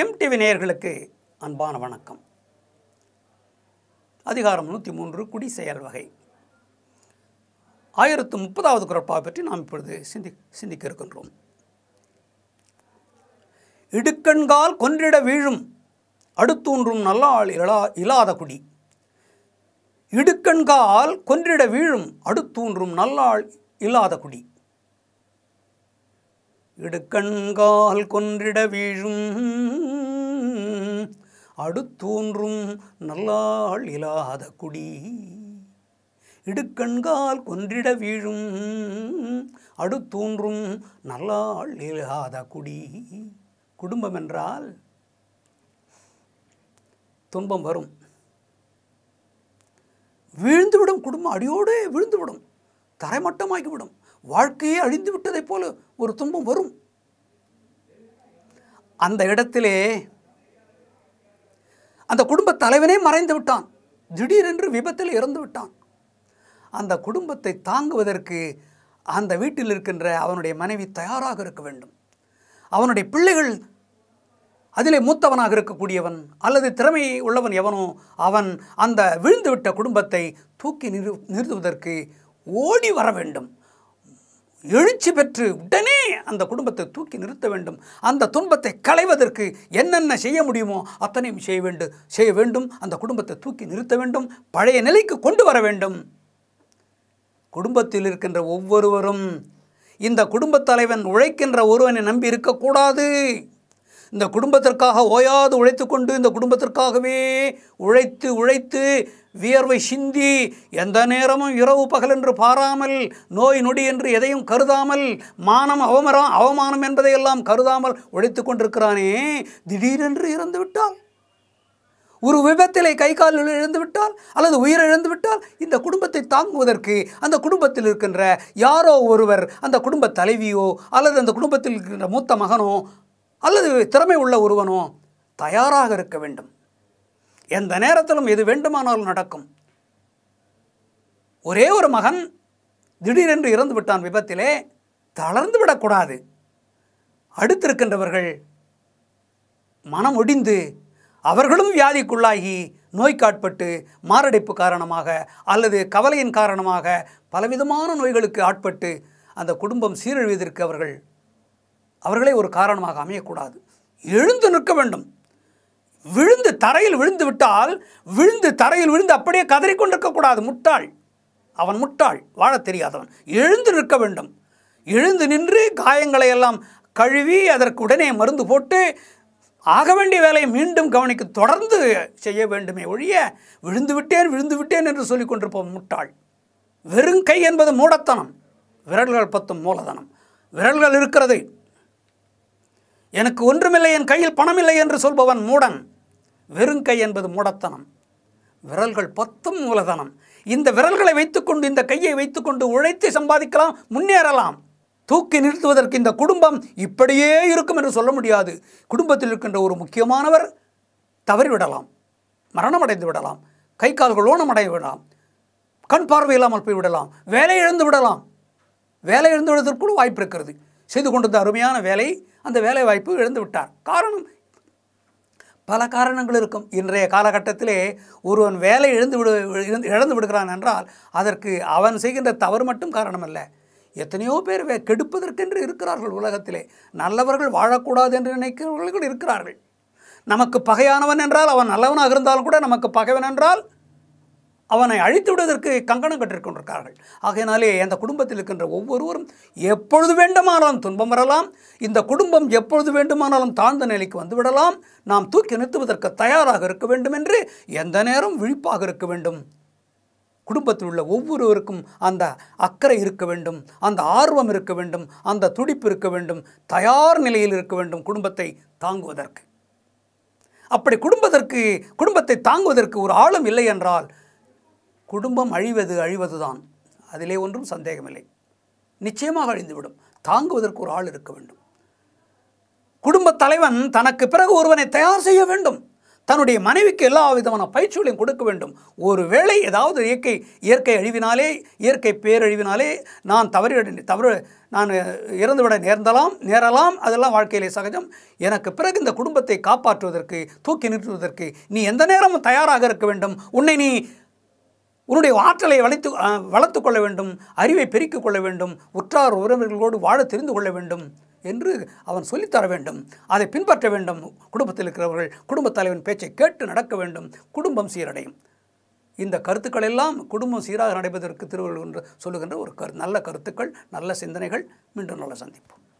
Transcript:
GeM TV நேயர்களுக்கு அன்பான வணக்கம் அதிகாரம் நூற்றி மூன்று குடி செயல் வகை ஆயிரத்து முப்பதாவது குரட்பாவை பற்றி நாம் இப்பொழுது சிந்தி சிந்திக்க இருக்கின்றோம் இடுக்கண்கால் கொன்றிட வீழும் அடுத்தூன்றும் நல்லாள் இலா இல்லாத குடி இடுக்கண்கால் கொன்றிட வீழும் அடுத்தூன்றும் நல்லாள் இல்லாத குடி இடுக்கண்கால் கொன்றிட வீழும் அடுத்தூன்றும் நல்லாள் இல்லாத குடி இடுக்கண்கால் கொன்றிட வீழும் அடுத்தூன்றும் நல்லாள் இல்லாத குடி குடும்பம் என்றால் துன்பம் வரும் வீழ்ந்துவிடும் குடும்பம் அடியோடு விழுந்துவிடும் தரைமட்டமாகிவிடும் வாழ்க்கையே அழிந்து விட்டதைப் போல ஒரு துன்பம் வரும் அந்த இடத்திலே அந்த குடும்ப தலைவனே மறைந்து விட்டான் திடீரென்று விபத்தில் இறந்து விட்டான் அந்த குடும்பத்தை தாங்குவதற்கு அந்த வீட்டில் இருக்கின்ற அவனுடைய மனைவி தயாராக இருக்க வேண்டும் அவனுடைய பிள்ளைகள் அதிலே மூத்தவனாக இருக்கக்கூடியவன் அல்லது திறமை உள்ளவன் எவனோ அவன் அந்த விழுந்துவிட்ட குடும்பத்தை தூக்கி நிறு நிறுத்துவதற்கு ஓடி வர வேண்டும் எழுச்சி பெற்று உடனே அந்த குடும்பத்தை தூக்கி நிறுத்த வேண்டும் அந்த துன்பத்தை களைவதற்கு என்னென்ன செய்ய முடியுமோ அத்தனையும் செய்ய வேண்டும் செய்ய வேண்டும் அந்த குடும்பத்தை தூக்கி நிறுத்த வேண்டும் பழைய நிலைக்கு கொண்டு வர வேண்டும் குடும்பத்தில் இருக்கின்ற ஒவ்வொருவரும் இந்த குடும்பத் தலைவன் உழைக்கின்ற ஒருவனை நம்பி இருக்கக்கூடாது இந்த குடும்பத்திற்காக ஓயாது உழைத்து கொண்டு இந்த குடும்பத்திற்காகவே உழைத்து உழைத்து வியர்வை சிந்தி எந்த நேரமும் இரவு பகல் என்று பாராமல் நோய் நொடி என்று எதையும் கருதாமல் மானம் அவமரம் அவமானம் என்பதையெல்லாம் கருதாமல் உழைத்து கொண்டிருக்கிறானே திடீரென்று இறந்து விட்டால் ஒரு விபத்திலே கை கால் இழந்து விட்டால் அல்லது உயிர் இழந்து விட்டால் இந்த குடும்பத்தை தாங்குவதற்கு அந்த குடும்பத்தில் இருக்கின்ற யாரோ ஒருவர் அந்த குடும்ப தலைவியோ அல்லது அந்த குடும்பத்தில் இருக்கின்ற மூத்த மகனோ அல்லது திறமை உள்ள ஒருவனோ தயாராக இருக்க வேண்டும் எந்த நேரத்திலும் எது வேண்டுமானாலும் நடக்கும் ஒரே ஒரு மகன் திடீரென்று இறந்து விட்டான் விபத்திலே தளர்ந்து விடக்கூடாது அடுத்திருக்கின்றவர்கள் மனம் ஒடிந்து அவர்களும் வியாதிக்குள்ளாகி நோய்க்காட்பட்டு மாரடைப்பு காரணமாக அல்லது கவலையின் காரணமாக பலவிதமான நோய்களுக்கு ஆட்பட்டு அந்த குடும்பம் சீரழிவதற்கு அவர்கள் அவர்களே ஒரு காரணமாக அமையக்கூடாது எழுந்து நிற்க வேண்டும் விழுந்து தரையில் விழுந்து விட்டால் விழுந்து தரையில் விழுந்து அப்படியே கதறிக்கொண்டிருக்கக்கூடாது முட்டாள் அவன் முட்டாள் வாழத் தெரியாதவன் எழுந்து நிற்க வேண்டும் எழுந்து நின்று காயங்களை எல்லாம் கழுவி அதற்கு உடனே மருந்து போட்டு ஆக வேண்டிய வேலையை மீண்டும் கவனிக்க தொடர்ந்து செய்ய வேண்டுமே ஒழிய விழுந்து விட்டேன் விழுந்து விட்டேன் என்று சொல்லிக் கொண்டிருப்போம் முட்டாள் வெறும் கை என்பது மூடத்தனம் விரல்கள் பத்தும் மூலதனம் விரல்கள் இருக்கிறது எனக்கு ஒன்றுமில்லை என் கையில் பணமில்லை என்று சொல்பவன் மூடன் வெறுங்கை என்பது மூடத்தனம் விரல்கள் பத்தும் மூலதனம் இந்த விரல்களை வைத்துக்கொண்டு இந்த கையை வைத்துக்கொண்டு உழைத்து சம்பாதிக்கலாம் முன்னேறலாம் தூக்கி நிறுத்துவதற்கு இந்த குடும்பம் இப்படியே இருக்கும் என்று சொல்ல முடியாது குடும்பத்தில் இருக்கின்ற ஒரு முக்கியமானவர் தவறிவிடலாம் மரணமடைந்து விடலாம் கை கால்கள் ஊனமடைய விடலாம் கண் பார்வை இல்லாமல் போய்விடலாம் வேலை இழந்து விடலாம் வேலை இழந்து விடுவதற்கு கூட வாய்ப்பு இருக்கிறது செய்து கொண்டிருந்த அருமையான வேலை அந்த வேலை வாய்ப்பு இழந்து விட்டார் காரணம் பல காரணங்கள் இருக்கும் இன்றைய காலகட்டத்திலே ஒருவன் வேலை இழந்து விடு இழந்து- இழந்து விடுகிறான் என்றால் அதற்கு அவன் செய்கின்ற தவறு மட்டும் காரணமல்ல எத்தனையோ பேர் வே- கெடுப்பதற்கென்று இருக்கிறார்கள் உலகத்திலே நல்லவர்கள் வாழக்கூடாது என்று நினைக்கிறவர்கள் இருக்கிறார்கள் நமக்கு பகையானவன் என்றால் அவன் நல்லவனாக இருந்தாலும் கூட நமக்கு பகைவன் என்றால் அவனை அழித்து விடுவதற்கு கங்கணம் கட்டிக் கொண்டிருக்கிறார்கள் ஆகையினாலே அந்த குடும்பத்தில் இருக்கின்ற ஒவ்வொருவரும் எப்பொழுது வேண்டுமானாலும் துன்பம் வரலாம் இந்த குடும்பம் எப்பொழுது வேண்டுமானாலும் தாழ்ந்த நிலைக்கு வந்துவிடலாம் நாம் தூக்கி நிறுத்துவதற்கு தயாராக இருக்க வேண்டும் என்று எந்த நேரம் விழிப்பாக இருக்க வேண்டும் குடும்பத்தில் உள்ள ஒவ்வொருவருக்கும் அந்த அக்கறை இருக்க வேண்டும் அந்த ஆர்வம் இருக்க வேண்டும் அந்த துடிப்பு இருக்க வேண்டும் தயார் நிலையில் இருக்க வேண்டும் குடும்பத்தை தாங்குவதற்கு அப்படி குடும்பத்திற்கு குடும்பத்தை தாங்குவதற்கு ஒரு ஆளும் இல்லை என்றால் குடும்பம் அழிவது அழிவதுதான் அதிலே ஒன்றும் சந்தேகமில்லை நிச்சயமாக அழிந்துவிடும் தாங்குவதற்கு ஒரு ஆள் இருக்க வேண்டும் குடும்பத் தலைவன் தனக்கு பிறகு ஒருவனை தயார் செய்ய வேண்டும் தன்னுடைய மனைவிக்கு எல்லா விதமான பயிற்சிகளையும் கொடுக்க வேண்டும் ஒருவேளை ஏதாவது இயற்கை இயற்கை அழிவினாலே இயற்கை பேரழிவினாலே நான் தவறி தவறு நான் இறந்துவிட நேர்ந்தலாம் நேரலாம் அதெல்லாம் வாழ்க்கையிலே சகஜம் எனக்கு பிறகு இந்த குடும்பத்தை காப்பாற்றுவதற்கு தூக்கி நிறுத்துவதற்கு நீ எந்த நேரமும் தயாராக இருக்க வேண்டும் உன்னை நீ உன்னுடைய ஆற்றலை வளைத்து அஹ், வளர்த்துக் கொள்ள வேண்டும் அறிவை பெருக்கிக் கொள்ள வேண்டும் உற்றார் உறவினர்களோடு வாழ தெரிந்து கொள்ள வேண்டும் என்று அவன் சொல்லித்தர வேண்டும் அதை பின்பற்ற வேண்டும் குடும்பத்தில் இருக்கிறவர்கள் குடும்பத் தலைவன் பேச்சை கேட்டு நடக்க வேண்டும் குடும்பம் சீரடையும் இந்த கருத்துக்கள் எல்லாம் குடும்பம் சீராக நடைபெறுவதற்கு திருவள்ளுவர் என்று சொல்லுகின்ற ஒரு கரு நல்ல கருத்துக்கள் நல்ல சிந்தனைகள் மீண்டும் நல்ல சந்திப்போம்